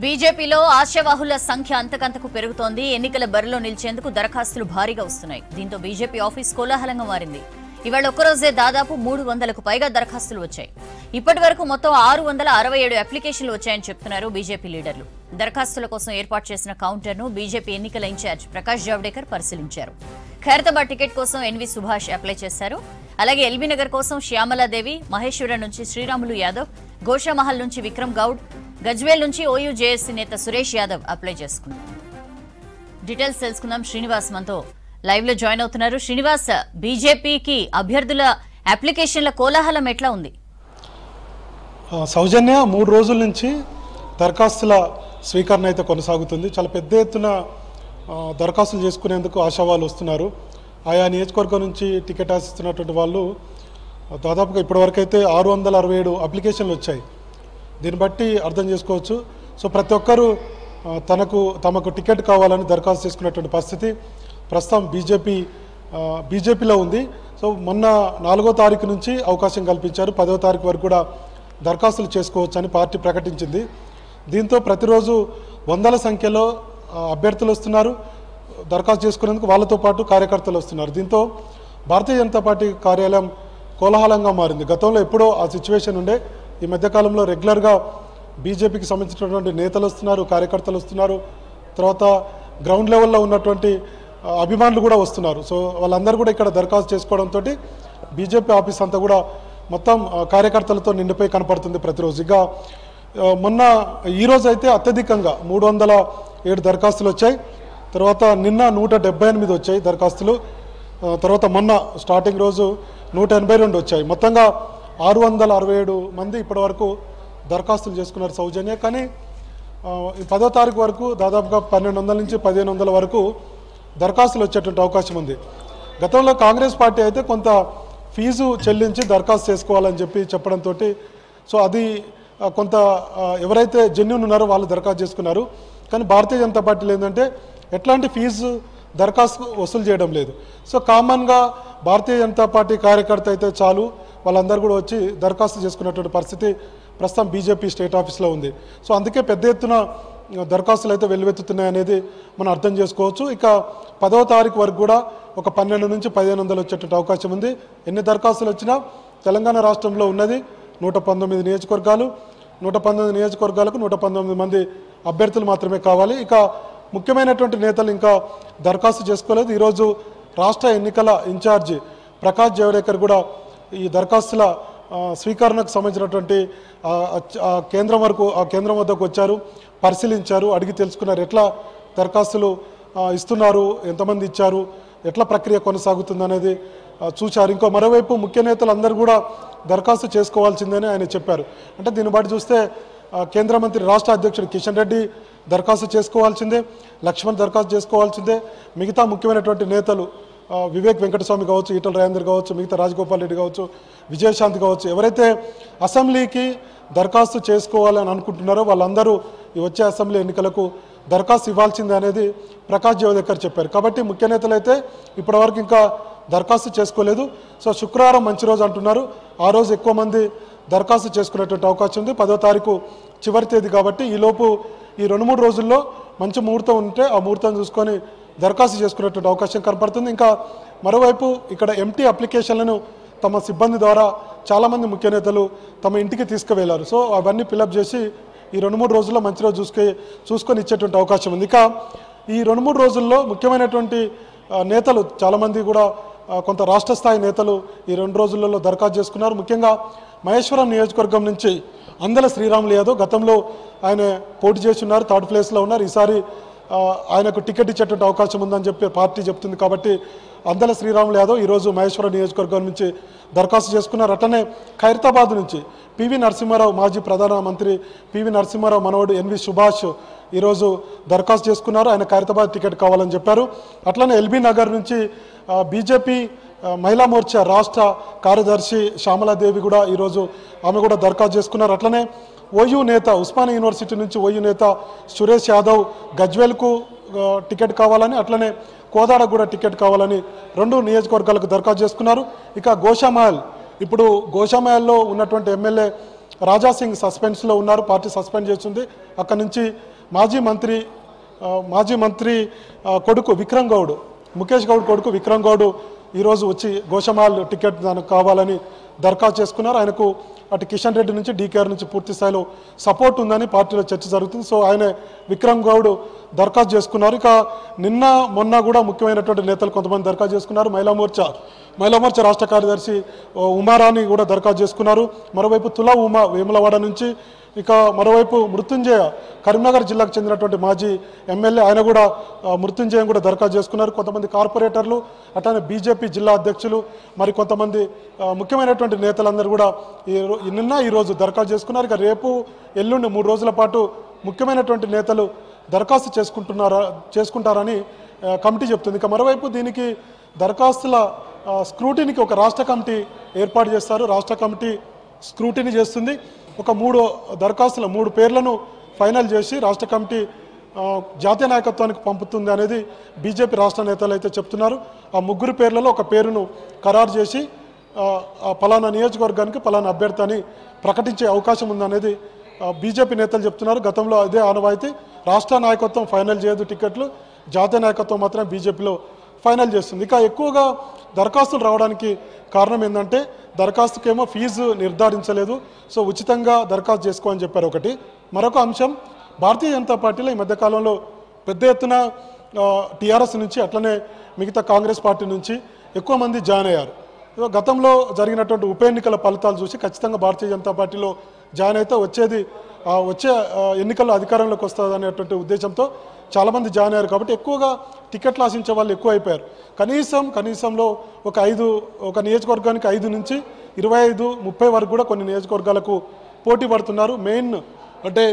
బీజేపీలో ఆశావాహుల సంఖ్య అంతకంతకు పెరుగుతోంది ఎన్నికల బరిలో నిలిచేందుకు దరఖాస్తులు భారీగా వస్తున్నాయి దీంతో బీజేపీ ఆఫీస్ కోలాహలంగా మారింది ఇవాళ ఒక్కరోజే దాదాపు మూడు వందలకు పైగా దరఖాస్తులు వచ్చాయి ఇప్పటి వరకు మొత్తం ఆరు వందల అరవై ఏడు అప్లికేషన్లు వచ్చాయని చెప్తున్నారు బీజేపీ లీడర్లు దరఖాస్తుల కోసం ఏర్పాటు చేసిన కౌంటర్ను బీజేపీ ఎన్నికల ఇన్ఛార్జ్ ప్రకాష్ జావడేకర్ పరిశీలించారు ఖైరతాబాద్ టికెట్ కోసం ఎన్వి సుభాష్ అప్లై చేశారు అలాగే ఎల్బీ నగర్ కోసం శ్యామలాదేవి మహేశ్వరం నుంచి శ్రీరాములు యాదవ్ గోషామహల్ నుంచి విక్రమ్ గౌడ్ గజ్వేల్ నుంచి ఓయూ జేఏసీ నేత సురేష్ యాదవ్ అప్లై చేసుకున్నారు డీటెయిల్స్ తెలుసుకుందాం శ్రీనివాస్ మనతో లైవ్ లో జాయిన్ అవుతున్నారు శ్రీనివాస్ బీజేపీకి అభ్యర్థుల అప్లికేషన్ల కోలాహలం ఎట్లా ఉంది ఆ, సౌజన్య మూడు రోజుల నుంచి దరఖాస్తుల స్వీకరణ అయితే కొనసాగుతుంది చాలా పెద్ద ఎత్తున ఆ, దరఖాస్తులు చేసుకునేందుకు ఆశావాళ్ళు వస్తున్నారు ఆయా నియోజకవర్గం నుంచి టికెట్ ఆశిస్తున్నటువంటి వాళ్ళు ఆ, దాదాపుగా ఇప్పటివరకు అయితే ఆరు వందల అరవై ఏడు అప్లికేషన్లు వచ్చాయి దీన్ని బట్టి అర్థం చేసుకోవచ్చు సో ప్రతి ఒక్కరూ ఆ, తనకు తమకు టికెట్ కావాలని దరఖాస్తు చేసుకున్నటువంటి పరిస్థితి ప్రస్తుతం బీజేపీ ఆ, బీజేపీలో ఉంది సో మొన్న నాలుగో తారీఖు నుంచి అవకాశం కల్పించారు పదో తారీఖు వరకు కూడా దరఖాస్తులు చేసుకోవచ్చు అని పార్టీ ప్రకటించింది దీంతో ప్రతిరోజు వందల సంఖ్యలో ఆ, అభ్యర్థులు వస్తున్నారు దరఖాస్తు చేసుకునేందుకు వాళ్ళతో పాటు కార్యకర్తలు వస్తున్నారు దీంతో భారతీయ జనతా పార్టీ కార్యాలయం కోలాహలంగా మారింది గతంలో ఎప్పుడో ఆ సిచ్యువేషన్ ఉండే ఈ మధ్యకాలంలో రెగ్యులర్గా బీజేపీకి సంబంధించినటువంటి నేతలు వస్తున్నారు కార్యకర్తలు వస్తున్నారు తర్వాత గ్రౌండ్ లెవెల్లో ఉన్నటువంటి ఆ, అభిమానులు కూడా వస్తున్నారు సో వాళ్ళందరూ కూడా ఇక్కడ దరఖాస్తు చేసుకోవడంతో బీజేపీ ఆఫీస్ అంతా కూడా మొత్తం ఆ, కార్యకర్తలతో నిండిపోయి కనపడుతుంది ప్రతిరోజు ఇక ఆ, మొన్న ఈరోజు అయితే అత్యధికంగా మూడు వందల ఏడు దరఖాస్తులు వచ్చాయి తర్వాత నిన్న నూట డెబ్బై ఎనిమిది వచ్చాయి దరఖాస్తులు ఆ, తర్వాత మొన్న స్టార్టింగ్ రోజు నూట ఎనభై రెండు వచ్చాయి మొత్తంగా ఆరు వందల అరవై ఏడు మంది ఇప్పటివరకు దరఖాస్తులు చేసుకున్నారు సౌజన్య కానీ ఆ, ఈ పదో తారీఖు వరకు దాదాపుగా పన్నెండు వందల నుంచి పదిహేను వందల వరకు దరఖాస్తులు వచ్చేటువంటి అవకాశం ఉంది గతంలో కాంగ్రెస్ పార్టీ అయితే కొంత ఫీజు చెల్లించి దరఖాస్తు చేసుకోవాలని చెప్పి చెప్పడంతో సో అది ఆ, కొంత ఆ, ఎవరైతే జెన్యున్ ఉన్నారో వాళ్ళు దరఖాస్తు చేసుకున్నారు కానీ భారతీయ జనతా పార్టీలో ఏంటంటే ఎట్లాంటి ఫీజు దరఖాస్తు వసూలు చేయడం లేదు సో కామన్గా భారతీయ జనతా పార్టీ కార్యకర్త అయితే చాలు వాళ్ళందరూ కూడా వచ్చి దరఖాస్తు చేసుకున్నటువంటి పరిస్థితి ప్రస్తుతం బీజేపీ స్టేట్ ఆఫీస్లో ఉంది సో అందుకే పెద్ద ఎత్తున దరఖాస్తులు అయితే వెల్లువెత్తుతున్నాయి అనేది మనం అర్థం చేసుకోవచ్చు ఇక పదవ తారీఖు వరకు కూడా ఒక పన్నెండు నుంచి పదిహేను వందలు వచ్చేటువంటి అవకాశం ఉంది ఎన్ని దరఖాస్తులు వచ్చినా తెలంగాణ రాష్ట్రంలో ఉన్నది నూట పంతొమ్మిది నియోజకవర్గాలు నూట పంతొమ్మిది నియోజకవర్గాలకు నూట పంతొమ్మిది మంది అభ్యర్థులు మాత్రమే కావాలి ఇక ముఖ్యమైనటువంటి నేతలు ఇంకా దరఖాస్తు చేసుకోలేదు ఈరోజు రాష్ట్ర ఎన్నికల ఇన్ఛార్జి ప్రకాష్ జవడేకర్ కూడా ఈ దరఖాస్తుల ఆ, స్వీకరణకు సంబంధించినటువంటి ఆ, అచ్- ఆ కేంద్రం వరకు ఆ కేంద్రం వద్దకు వచ్చారు పరిశీలించారు అడిగి తెలుసుకున్నారు ఎట్లా దరఖాస్తులు ఆ, ఇస్తున్నారు ఎంతమంది ఇచ్చారు ఎట్లా ప్రక్రియ కొనసాగుతుంది అనేది ఆ, చూశారు ఇంకో మరోవైపు ముఖ్య నేతలు అందరూ కూడా దరఖాస్తు చేసుకోవాల్సిందని ఆయన చెప్పారు అంటే దీన్ని బట్టి చూస్తే ఆ, కేంద్ర మంత్రి రాష్ట్ర అధ్యక్షుడు కిషన్ రెడ్డి దరఖాస్తు చేసుకోవాల్సిందే లక్ష్మణ్ దరఖాస్తు చేసుకోవాల్సిందే మిగతా ముఖ్యమైనటువంటి నేతలు ఆ, వివేక్ వెంకటస్వామి కావచ్చు ఈటల రాజేందర్ కావచ్చు మిగతా రాజగోపాల్ రెడ్డి కావచ్చు విజయశాంతి కావచ్చు ఎవరైతే అసెంబ్లీకి దరఖాస్తు చేసుకోవాలని అనుకుంటున్నారో వాళ్ళందరూ ఈ వచ్చే అసెంబ్లీ ఎన్నికలకు దరఖాస్తు ఇవ్వాల్సిందే అనేది ప్రకాష్ జవదేకర్ చెప్పారు కాబట్టి ముఖ్య నేతలు అయితే ఇప్పటివరకు ఇంకా దరఖాస్తు చేసుకోలేదు సో శుక్రవారం మంచి రోజు అంటున్నారు ఆ రోజు ఎక్కువ మంది దరఖాస్తు చేసుకునేటువంటి అవకాశం ఉంది పదో తారీఖు చివరి తేదీ కాబట్టి ఈలోపు ఈ రెండు మూడు రోజుల్లో మంచి ముహూర్తం ఉంటే ఆ ముహూర్తం చూసుకొని దరఖాస్తు చేసుకునేటువంటి అవకాశం కనపడుతుంది ఇంకా మరోవైపు ఇక్కడ ఎంటీ అప్లికేషన్లను తమ సిబ్బంది ద్వారా చాలామంది ముఖ్య నేతలు తమ ఇంటికి తీసుకువెళ్ళారు సో అవన్నీ ఫిలప్ చేసి ఈ రెండు మూడు రోజుల్లో మంచి రోజు చూసుకే చూసుకొని ఇచ్చేటువంటి అవకాశం ఉంది ఇక ఈ రెండు మూడు రోజుల్లో ముఖ్యమైనటువంటి ఆ, నేతలు చాలామంది కూడా ఆ, కొంత రాష్ట్ర స్థాయి నేతలు ఈ రెండు రోజులలో దరఖాస్తు చేసుకున్నారు ముఖ్యంగా మహేశ్వరం నియోజకవర్గం నుంచి అందల శ్రీరాములు యాదవ్ గతంలో ఆయన పోటీ చేసి ఉన్నారు థర్డ్ ప్లేస్లో ఉన్నారు ఈసారి ఆ, ఆయనకు టికెట్ ఇచ్చేటువంటి అవకాశం ఉందని చెప్పి పార్టీ చెప్తుంది కాబట్టి అందల శ్రీరాములు యాదవ్ ఈరోజు మహేశ్వరం నియోజకవర్గం నుంచి దరఖాస్తు చేసుకున్నారు అట్లనే ఖైరతాబాద్ నుంచి పివి నరసింహారావు మాజీ ప్రధానమంత్రి పివి నరసింహారావు మనవడు ఎన్వి సుభాష్ ఈరోజు దరఖాస్తు చేసుకున్నారు ఆయన ఖైరతాబాద్ టికెట్ కావాలని చెప్పారు అట్లనే ఎల్బీ నగర్ నుంచి ఆ, బీజేపీ ఆ, మహిళా మోర్చా రాష్ట్ర కార్యదర్శి శ్యామలాదేవి కూడా ఈరోజు ఆమె కూడా దరఖాస్తు చేసుకున్నారు అట్లనే ఓయూ నేత ఉస్మానియా యూనివర్సిటీ నుంచి ఓయూ నేత సురేష్ యాదవ్ గజ్వేల్కు ఆ, టికెట్ కావాలని అట్లనే కోదాడ కూడా టికెట్ కావాలని రెండు నియోజకవర్గాలకు దరఖాస్తు చేసుకున్నారు ఇక గోషామహల్ ఇప్పుడు గోషామహల్లో ఉన్నటువంటి ఎమ్మెల్యే రాజా సింగ్ సస్పెన్స్లో ఉన్నారు పార్టీ సస్పెండ్ చేస్తుంది అక్కడి నుంచి మాజీ మంత్రి ఆ, మాజీ మంత్రి ఆ, కొడుకు విక్రమ్ గౌడ్ ముఖేష్ గౌడ్ కొడుకు విక్రమ్ గౌడ్ ఈరోజు వచ్చి గోషమాల్ టికెట్ దానికి కావాలని దరఖాస్తు చేసుకున్నారు ఆయనకు అటు కిషన్ రెడ్డి నుంచి డీకేఆర్ నుంచి పూర్తి స్థాయిలో సపోర్ట్ ఉందని పార్టీలో చర్చ జరుగుతుంది సో ఆయన విక్రమ్ గౌడ్ దరఖాస్తు చేసుకున్నారు ఇక నిన్న మొన్న కూడా ముఖ్యమైనటువంటి నేతలు కొంతమంది దరఖాస్తు చేసుకున్నారు మహిళా మోర్చా మహిళా మోర్చా రాష్ట్ర కార్యదర్శి ఓ, ఉమారాణి కూడా దరఖాస్తు చేసుకున్నారు మరోవైపు తులా ఉమా వేములవాడ నుంచి ఇక మరోవైపు మృత్యుంజయ కరీంనగర్ జిల్లాకు చెందినటువంటి మాజీ ఎమ్మెల్యే ఆయన కూడా ఆ, మృత్యుంజయం కూడా దరఖాస్తు చేసుకున్నారు కొంతమంది కార్పొరేటర్లు అట్లానే బీజేపీ జిల్లా అధ్యక్షులు మరి కొంతమంది ఆ, ముఖ్యమైనటువంటి నేతలందరూ కూడా ఈ రో- ఈ నిన్న ఈరోజు దరఖాస్తు చేసుకున్నారు ఇక రేపు ఎల్లుండి మూడు రోజుల పాటు ముఖ్యమైనటువంటి నేతలు దరఖాస్తు చేసుకుంటున్నారా చేసుకుంటారని ఆ, కమిటీ చెప్తుంది ఇక మరోవైపు దీనికి దరఖాస్తుల ఆ, స్క్రూటినికి ఒక రాష్ట్ర కమిటీ ఏర్పాటు చేస్తారు రాష్ట్ర కమిటీ స్క్రూటినీ చేస్తుంది ఒక మూడు దరఖాస్తుల మూడు పేర్లను ఫైనల్ చేసి రాష్ట్ర కమిటీ ఆ, జాతీయ నాయకత్వానికి పంపుతుంది అనేది బీజేపీ రాష్ట్ర నేతలు అయితే చెప్తున్నారు ఆ ముగ్గురు పేర్లలో ఒక పేరును ఖరారు చేసి ఆ, ఆ పలానా నియోజకవర్గానికి పలానా అభ్యర్థి అని ప్రకటించే అవకాశం ఉందనేది ఆ, బీజేపీ నేతలు చెప్తున్నారు గతంలో అదే ఆనవాయితీ రాష్ట్ర నాయకత్వం ఫైనల్ చేయదు టికెట్లు జాతీయ నాయకత్వం మాత్రం బీజేపీలో ఫైనల్ చేస్తుంది ఇక ఎక్కువగా దరఖాస్తులు రావడానికి కారణం ఏంటంటే దరఖాస్తుకేమో ఫీజు నిర్ధారించలేదు సో ఉచితంగా దరఖాస్తు చేసుకో అని చెప్పారు ఒకటి మరొక అంశం భారతీయ జనతా పార్టీలో ఈ మధ్యకాలంలో పెద్ద ఎత్తున టీఆర్ఎస్ నుంచి అట్లనే మిగతా కాంగ్రెస్ పార్టీ నుంచి ఎక్కువ మంది జాయిన్ అయ్యారు సో గతంలో జరిగినటువంటి ఉప ఎన్నికల ఫలితాలు చూసి ఖచ్చితంగా భారతీయ జనతా పార్టీలో జాయిన్ అయితే వచ్చేది ఆ, వచ్చే ఆ, ఎన్నికల్లో అధికారంలోకి వస్తుంది అనేటువంటి ఉద్దేశంతో చాలామంది జాయిన్ అయ్యారు కాబట్టి ఎక్కువగా టికెట్లు ఆశించే వాళ్ళు ఎక్కువ అయిపోయారు కనీసం కనీసంలో ఒక ఐదు ఒక నియోజకవర్గానికి ఐదు నుంచి ఇరవై ఐదు ముప్పై వరకు కూడా కొన్ని నియోజకవర్గాలకు పోటీ పడుతున్నారు మెయిన్ అంటే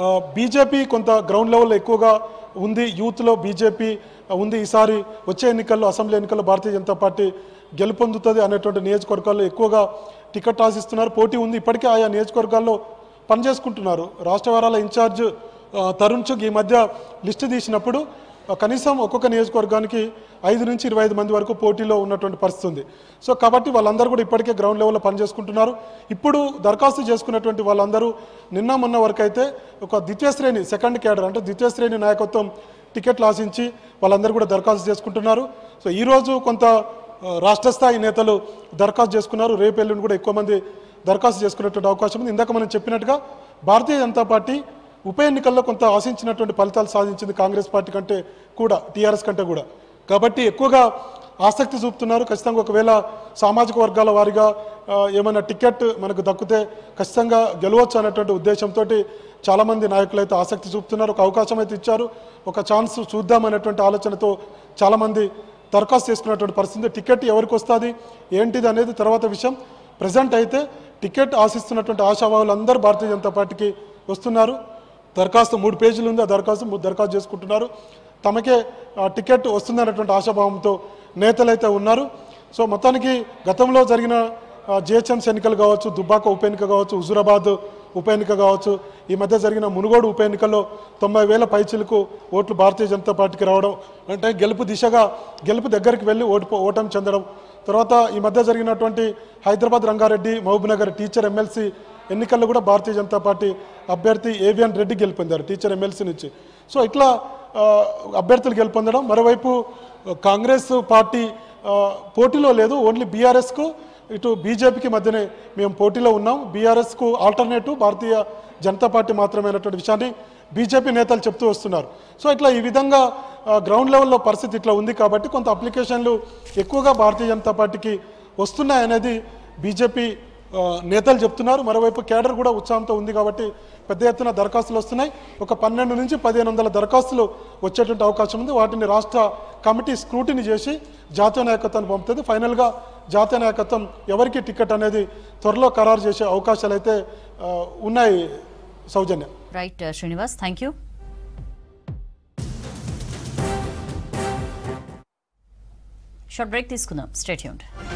బీజేపీ కొంత గ్రౌండ్ లెవెల్లో ఎక్కువగా ఉంది యూత్లో బీజేపీ ఉంది ఈసారి వచ్చే ఎన్నికల్లో అసెంబ్లీ ఎన్నికల్లో భారతీయ జనతా పార్టీ గెలుపొందుతుంది అనేటువంటి నియోజకవర్గాల్లో ఎక్కువగా టికెట్ ఆశిస్తున్నారు పోటీ ఉంది ఇప్పటికే ఆయా నియోజకవర్గాల్లో పనిచేసుకుంటున్నారు రాష్ట్ర వారాల ఇన్ఛార్జ్ ఆ, తరుణ్ చుగ్ ఈ మధ్య లిస్టు తీసినప్పుడు ఆ, కనీసం ఒక్కొక్క నియోజకవర్గానికి ఐదు నుంచి ఇరవై ఐదు మంది వరకు పోటీలో ఉన్నటువంటి పరిస్థితి ఉంది సో కాబట్టి వాళ్ళందరూ కూడా ఇప్పటికే గ్రౌండ్ లెవెల్లో పనిచేసుకుంటున్నారు ఇప్పుడు దరఖాస్తు చేసుకున్నటువంటి వాళ్ళందరూ నిన్న మొన్న వరకు అయితే ఒక ద్వితీయ శ్రేణి సెకండ్ క్యాడర్ అంటే ద్వితీయ శ్రేణి నాయకత్వం టికెట్లు ఆశించి వాళ్ళందరూ కూడా దరఖాస్తు చేసుకుంటున్నారు సో ఈరోజు కొంత ఆ, రాష్ట్ర స్థాయి నేతలు దరఖాస్తు చేసుకున్నారు రేపు ఎల్లుండి కూడా ఎక్కువ మంది దరఖాస్తు చేసుకునేటువంటి అవకాశం ఉంది ఇందాక మనం చెప్పినట్టుగా భారతీయ జనతా పార్టీ ఉప ఎన్నికల్లో కొంత ఆశించినటువంటి ఫలితాలు సాధించింది కాంగ్రెస్ పార్టీ కంటే కూడా టీఆర్ఎస్ కంటే కూడా కాబట్టి ఎక్కువగా ఆసక్తి చూపుతున్నారు ఖచ్చితంగా ఒకవేళ సామాజిక వర్గాల వారిగా ఆ, ఏమైనా టికెట్ మనకు దక్కితే ఖచ్చితంగా గెలవచ్చు అనేటువంటి ఉద్దేశంతో చాలామంది నాయకులు అయితే ఆసక్తి చూపుతున్నారు ఒక అవకాశం అయితే ఇచ్చారు ఒక ఛాన్స్ చూద్దామనేటువంటి ఆలోచనతో చాలామంది దరఖాస్తు చేసుకున్నటువంటి పరిస్థితి టికెట్ ఎవరికి వస్తుంది ఏంటిది అనేది తర్వాత విషయం ప్రజెంట్ అయితే టికెట్ ఆశిస్తున్నటువంటి ఆశావాహులు అందరూ భారతీయ జనతా పార్టీకి వస్తున్నారు దరఖాస్తు మూడు పేజీలు ఉంది ఆ దరఖాస్తు మూడు దరఖాస్తు చేసుకుంటున్నారు తమకే ఆ, టికెట్ వస్తుందన్నటువంటి ఆశాభావంతో నేతలైతే ఉన్నారు సో మొత్తానికి గతంలో జరిగిన జిహెచ్ఎంసీ ఎన్నికలు కావచ్చు దుబ్బాక ఉప ఎన్నిక కావచ్చు హుజూరాబాద్ ఉప ఎన్నిక కావచ్చు ఈ మధ్య జరిగిన మునుగోడు ఉప ఎన్నికల్లో తొంభై వేల పైచీలకు ఓట్లు భారతీయ జనతా పార్టీకి రావడం అంటే గెలుపు దిశగా గెలుపు దగ్గరికి వెళ్ళి ఓటు ఓటమి చెందడం తర్వాత ఈ మధ్య జరిగినటువంటి హైదరాబాద్ రంగారెడ్డి మహబూబ్నగర్ టీచర్ ఎమ్మెల్సీ ఎన్నికల్లో కూడా భారతీయ జనతా పార్టీ అభ్యర్థి ఏవిఎన్ రెడ్డి గెలుపొందారు టీచర్ ఎమ్మెల్సీ నుంచి సో ఇట్లా ఆ, అభ్యర్థులు గెలుపొందడం మరోవైపు ఆ, కాంగ్రెస్ పార్టీ ఆ, పోటీలో లేదు ఓన్లీ బీఆర్ఎస్కు ఇటు బీజేపీకి మధ్యనే మేము పోటీలో ఉన్నాం బీఆర్ఎస్కు ఆల్టర్నేటివ్ భారతీయ జనతా పార్టీ మాత్రమేనటువంటి విషయాన్ని బీజేపీ నేతలు చెప్తూ వస్తున్నారు సో ఇట్లా ఈ విధంగా ఆ, గ్రౌండ్ లెవెల్లో పరిస్థితి ఇట్లా ఉంది కాబట్టి కొంత అప్లికేషన్లు ఎక్కువగా భారతీయ జనతా పార్టీకి వస్తున్నాయనేది బీజేపీ ఆ, నేతలు చెప్తున్నారు మరోవైపు కేడర్ కూడా ఉత్సాహంతో ఉంది కాబట్టి పెద్ద ఎత్తున దరఖాస్తులు వస్తున్నాయి ఒక పన్నెండు నుంచి పదిహేను వందల దరఖాస్తులు వచ్చేటువంటి అవకాశం ఉంది వాటిని రాష్ట్ర కమిటీ స్క్రూటిని చేసి జాతీయ నాయకత్వాన్ని పంపుతుంది ఫైనల్గా జాతీయ నాయకత్వం ఎవరికి టికెట్ అనేది త్వరలో ఖరారు చేసే అవకాశాలు అయితే ఆ, ఉన్నాయి Soujanya right Srinivas thank you short break తీసుకుందాం స్టేట్యూన్